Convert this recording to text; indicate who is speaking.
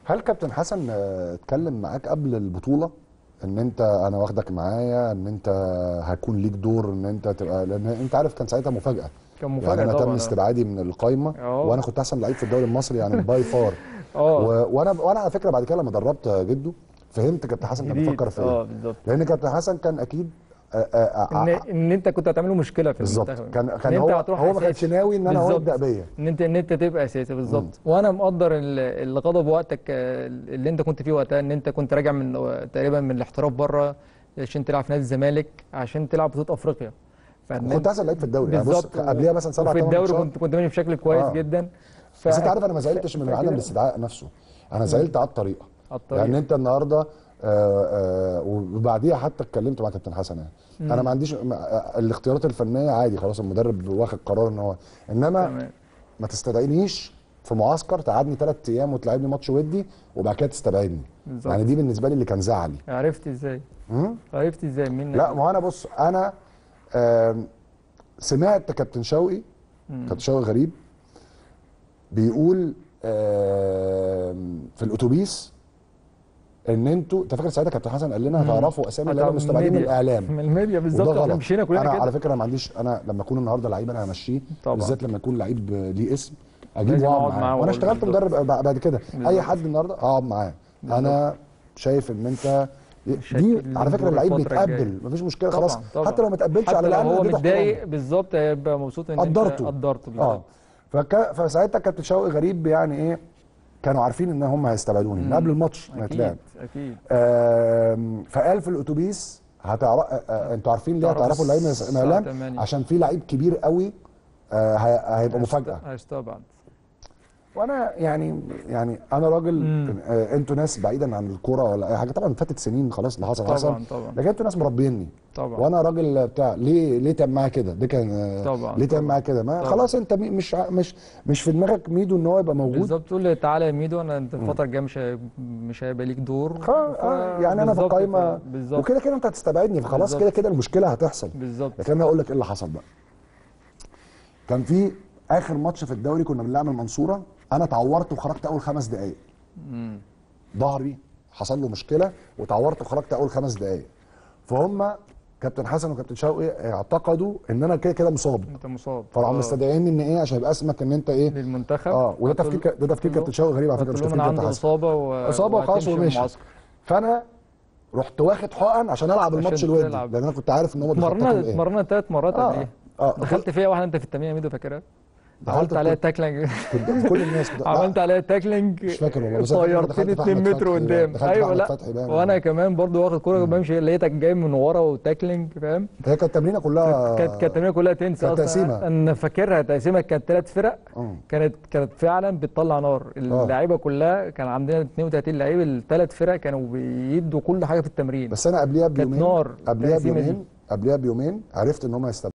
Speaker 1: هل كابتن حسن آه، اتكلم معاك قبل البطوله ان انت انا واخدك معايا ان انت هيكون ليك دور ان انت تبقى لان انت عارف كان ساعتها مفاجاه
Speaker 2: كان
Speaker 1: يعني
Speaker 2: مفاجاه
Speaker 1: انا تم
Speaker 2: طبعا
Speaker 1: استبعادي من القايمه
Speaker 2: اه.
Speaker 1: وانا كنت احسن لعيب في الدوري المصري يعني باي فار
Speaker 2: اه
Speaker 1: و- وانا وانا على فكره بعد كده لما دربت جده فهمت كابتن حسن كان
Speaker 2: جديد.
Speaker 1: بيفكر في
Speaker 2: اه
Speaker 1: ايه
Speaker 2: بالظبط
Speaker 1: لان كابتن حسن كان اكيد آه، آه،
Speaker 2: ان
Speaker 1: آه،
Speaker 2: ان انت كنت هتعمل له مشكله في
Speaker 1: بالظبط
Speaker 2: المنتخب
Speaker 1: كان
Speaker 2: إن
Speaker 1: كان
Speaker 2: انت
Speaker 1: هو
Speaker 2: هتروح
Speaker 1: هو ما كانش
Speaker 2: أساسي.
Speaker 1: ناوي ان انا هو
Speaker 2: بالظبط.
Speaker 1: يبدا بيا
Speaker 2: ان انت ان انت تبقى اساسي بالظبط وانا مقدر ال- الغضب وقتك آه، اللي انت كنت فيه وقتها ان انت كنت راجع من تقريبا من الاحتراف بره عشان تلعب في نادي الزمالك عشان تلعب بطوله افريقيا فإن
Speaker 1: كنت
Speaker 2: أنت-
Speaker 1: احسن لعيب في الدوري يعني بص
Speaker 2: بالظبط
Speaker 1: قبليها مثلا سبع
Speaker 2: وفي
Speaker 1: ثمان
Speaker 2: الدوري
Speaker 1: ماتشات
Speaker 2: كنت كنت ماشي بشكل كويس
Speaker 1: آه.
Speaker 2: جدا ف...
Speaker 1: بس انت عارف انا ما زعلتش من
Speaker 2: فكده-
Speaker 1: عدم الاستدعاء نفسه انا زعلت على الطريقه
Speaker 2: على الطريق.
Speaker 1: يعني انت النهارده آه، آه، وبعديها حتى اتكلمت مع كابتن حسن يعني انا ما عنديش ما- آه، الاختيارات الفنيه عادي خلاص المدرب واخد قرار ان هو انما
Speaker 2: تمام
Speaker 1: ما تستدعينيش في معسكر تقعدني ثلاث ايام وتلعبني ماتش ودي وبعد كده تستبعدني
Speaker 2: بالظبط.
Speaker 1: يعني دي بالنسبه لي اللي كان زعلي
Speaker 2: عرفت ازاي
Speaker 1: مم؟
Speaker 2: عرفت ازاي مين
Speaker 1: لا ما هو انا بص انا آم، سمعت كابتن شوقي كابتن شوقي غريب بيقول آم، في الاتوبيس ان انتوا انت فاكر ساعتها كابتن حسن قال لنا هتعرفوا اسامي اللعيبه
Speaker 2: من
Speaker 1: المستبعدين من
Speaker 2: الميديا.
Speaker 1: الاعلام
Speaker 2: من الميديا
Speaker 1: وده
Speaker 2: بالظبط احنا
Speaker 1: غلط
Speaker 2: مشينا كلنا
Speaker 1: انا
Speaker 2: كده
Speaker 1: على فكره ما عنديش انا لما اكون النهارده لعيب انا همشيه
Speaker 2: طبعا.
Speaker 1: بالذات لما يكون لعيب ليه اسم اجيبه
Speaker 2: لازم
Speaker 1: واقعد
Speaker 2: أقعد
Speaker 1: معاه
Speaker 2: معاه
Speaker 1: وانا
Speaker 2: وأقول
Speaker 1: اشتغلت
Speaker 2: بالظبط.
Speaker 1: مدرب بعد بعد كده اي
Speaker 2: بالظبط.
Speaker 1: حد النهارده اقعد معاه انا شايف ان انت
Speaker 2: مش
Speaker 1: دي
Speaker 2: هتجيب
Speaker 1: على فكره
Speaker 2: دور
Speaker 1: اللعيب
Speaker 2: الفترة
Speaker 1: بيتقبل
Speaker 2: الجاية.
Speaker 1: مفيش مشكله
Speaker 2: طبعاً،
Speaker 1: خلاص
Speaker 2: طبعاً.
Speaker 1: حتى لو ما تقبلش
Speaker 2: حتى
Speaker 1: على
Speaker 2: لو
Speaker 1: الاقل
Speaker 2: هو
Speaker 1: اديته احترامه.
Speaker 2: متضايق بالظبط هيبقى مبسوط ان
Speaker 1: قدرته
Speaker 2: انت قدرته
Speaker 1: اه
Speaker 2: بالظبط
Speaker 1: فك... فساعتها كابتن شوقي غريب يعني ايه كانوا عارفين ان هم هيستبعدوني من قبل الماتش ما يتلعب
Speaker 2: اكيد اكيد
Speaker 1: آم، فقال في الاتوبيس هتعرف انتوا عارفين ليه
Speaker 2: تعرفوا
Speaker 1: هتعرفوا اللعيب من
Speaker 2: الساعة
Speaker 1: الاعلام
Speaker 2: 8.
Speaker 1: عشان في لعيب كبير قوي آه، هي- هيبقى مفاجاه
Speaker 2: هيستبعد
Speaker 1: وانا يعني يعني انا راجل
Speaker 2: مم.
Speaker 1: آه، انتوا ناس بعيدا عن الكوره ولا اي حاجه طبعا فاتت سنين خلاص اللي حصل
Speaker 2: طبعاً،
Speaker 1: حصل
Speaker 2: طبعاً.
Speaker 1: لكن انتوا ناس مربيني
Speaker 2: طبعا
Speaker 1: وانا راجل بتاع ليه ليه تعمل معايا كده ده كان آه،
Speaker 2: طبعاً،
Speaker 1: ليه تعمل
Speaker 2: طبعاً.
Speaker 1: معايا كده ما
Speaker 2: طبعاً.
Speaker 1: خلاص انت مي- مش ع- مش مش في دماغك ميدو ان هو يبقى موجود
Speaker 2: بالظبط تقول لي تعالى يا ميدو انا انت الفتره الجايه مش هي- مش هيبقى ليك دور
Speaker 1: خ- آه، يعني انا في
Speaker 2: بالظبط،
Speaker 1: القايمه
Speaker 2: ف- بالظبط
Speaker 1: وكده كده انت هتستبعدني فخلاص
Speaker 2: بالظبط.
Speaker 1: كده كده المشكله هتحصل
Speaker 2: بالظبط
Speaker 1: لكن انا اقول لك ايه اللي حصل بقى كان في اخر ماتش في الدوري كنا بنلعب المنصوره انا اتعورت وخرجت اول خمس دقائق
Speaker 2: مم.
Speaker 1: ظهري حصل له مشكله واتعورت وخرجت اول خمس دقائق فهم كابتن حسن وكابتن شوقي اعتقدوا ان انا كده كده مصاب
Speaker 2: انت مصاب
Speaker 1: فراحوا
Speaker 2: آه.
Speaker 1: مستدعيني ان ايه عشان يبقى اسمك ان انت ايه
Speaker 2: للمنتخب
Speaker 1: اه وده
Speaker 2: قلت له-
Speaker 1: تفكير ده تفكير
Speaker 2: قلت له-
Speaker 1: كابتن شوقي غريب على فكره
Speaker 2: قلت
Speaker 1: مش
Speaker 2: له
Speaker 1: تفكير
Speaker 2: انا
Speaker 1: كابتن
Speaker 2: عندي
Speaker 1: حسن
Speaker 2: اصابه و...
Speaker 1: اصابه وخلاص
Speaker 2: وهتمشي
Speaker 1: وماشي
Speaker 2: المعسكر.
Speaker 1: فانا رحت واخد حقن عشان العب
Speaker 2: عشان
Speaker 1: الماتش الودي
Speaker 2: تلعب.
Speaker 1: لان انا كنت عارف ان هم
Speaker 2: اتمرنا
Speaker 1: بيخططوا لايه
Speaker 2: اتمرنا ثلاث مرات
Speaker 1: آه،
Speaker 2: قبليها
Speaker 1: آه.
Speaker 2: دخلت فيها واحده انت في التمرين يا ميدو فاكرها
Speaker 1: دخلت
Speaker 2: عملت عليها
Speaker 1: كنت-
Speaker 2: تاكلينج
Speaker 1: كنت- كل الناس بت- لا،
Speaker 2: عملت عليها تاكلينج
Speaker 1: مش فاكر والله، بس أنا فاكر
Speaker 2: طيرتني
Speaker 1: دخلت في
Speaker 2: 2
Speaker 1: أحمد
Speaker 2: متر
Speaker 1: فتحي
Speaker 2: قدام
Speaker 1: باين. دخلت في
Speaker 2: ايوه
Speaker 1: أحمد
Speaker 2: لا
Speaker 1: فتحي باين.
Speaker 2: وانا كمان برضو واخد كوره بمشي لقيتك جاي من ورا وتاكلينج فاهم
Speaker 1: هي كانت التمرينه كلها
Speaker 2: كانت كانت التمرينه كلها تنسى
Speaker 1: كانت
Speaker 2: اصلا
Speaker 1: تقسيمة.
Speaker 2: انا فاكرها تقسيمه كانت ثلاث فرق
Speaker 1: آه.
Speaker 2: كانت كانت فعلا بتطلع نار اللعيبه كلها كان عندنا 32 لعيب الثلاث فرق كانوا بيدوا كل حاجه في التمرين
Speaker 1: بس انا قبليها
Speaker 2: كانت
Speaker 1: بيومين
Speaker 2: نار
Speaker 1: قبليها
Speaker 2: التقسيمة دي.
Speaker 1: بيومين قبليها بيومين عرفت ان هم